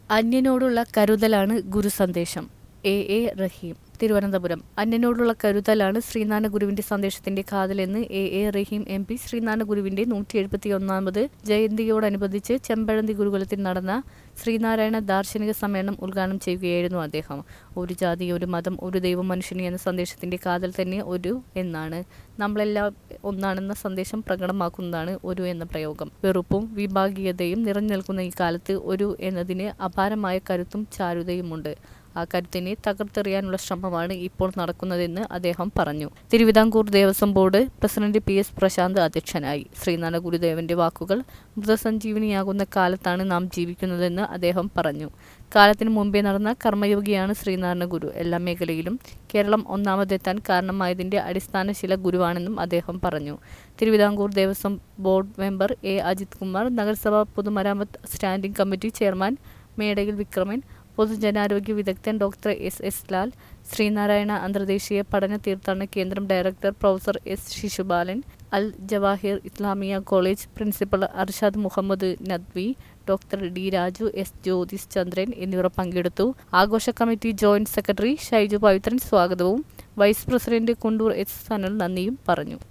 അന്യനോടുള്ള കരുതലാണ് ഗുരുസന്ദേശം A A Rahim Thiruvananthapuram അന്യനോടുള്ള കരുതലാണ് ശ്രീനാരായണ ഗുരുവിന്റെ സന്ദേശത്തിന്റെ കാതലെന്ന് A A Rahim M P Sreenarayana ഗുരുവിന്റെ നൂറ്റി എഴുപത്തി ഒന്നാമത് ജയന്തിയോടനുബന്ധിച്ച് ചെമ്പഴന്തി ഗുരുകുലത്തിൽ നടന്ന ശ്രീനാരായണ ദാർശനിക സമ്മേളനം ഉദ്ഘാടനം ചെയ്യുകയായിരുന്നു അദ്ദേഹം ഒരു ജാതി ഒരു മതം ഒരു ദൈവം മനുഷ്യന് എന്ന സന്ദേശത്തിന്റെ കാതൽ തന്നെ ഒരു എന്നാണ് നമ്മളെല്ലാം ഒന്നാണെന്ന സന്ദേശം പ്രകടമാക്കുന്നതാണ് ഒരു എന്ന പ്രയോഗം വെറുപ്പും വിഭാഗീയതയും നിറഞ്ഞു നിൽക്കുന്ന ഈ കാലത്ത് ഒരു എന്നതിന് അപാരമായ കരുത്തും ചാരുതയുമുണ്ട് ആ കരുത്തിനെ തകർത്തെറിയാനുള്ള ശ്രമമാണ് ഇപ്പോൾ നടക്കുന്നതെന്ന് അദ്ദേഹം പറഞ്ഞു Thiruvithamkoor Devaswom board president P S Prasanth അധ്യക്ഷനായി ശ്രീനാരായണ ഗുരുദേവന്റെ വാക്കുകൾ മൃതസഞ്ജീവനിയാകുന്ന കാലത്താണ് നാം ജീവിക്കുന്നതെന്ന് അദ്ദേഹം പറഞ്ഞു കാലത്തിന് മുമ്പേ നടന്ന കർമ്മയോഗിയാണ് ശ്രീനാരായണ ഗുരു എല്ലാ മേഖലയിലും കേരളം ഒന്നാമതെത്താൻ കാരണമായതിന്റെ അടിസ്ഥാന ശില ഗുരുവാണെന്നും അദ്ദേഹം പറഞ്ഞു Thiruvithamkoor Devaswom board member A Ajith Kumar നഗരസഭാ പൊതുമരാമത്ത് standing committee chairman Medayil Vikraman പൊതുജനാരോഗ്യ വിദഗ്ധൻ doctor S S Lal Sreenarayana അന്തർദേശീയ പഠന തീർത്ഥാടന കേന്ദ്രം director professor S Sisupalan Al Jawahir Islamia college principal Arshad Muhammad Nadvi doctor D Raju S Jyothis Chandran എന്നിവർ പങ്കെടുത്തു ആഘോഷ committee joint secretary Shaiju Pavithran സ്വാഗതവും vice president Kundoor S Sanal നന്ദിയും പറഞ്ഞു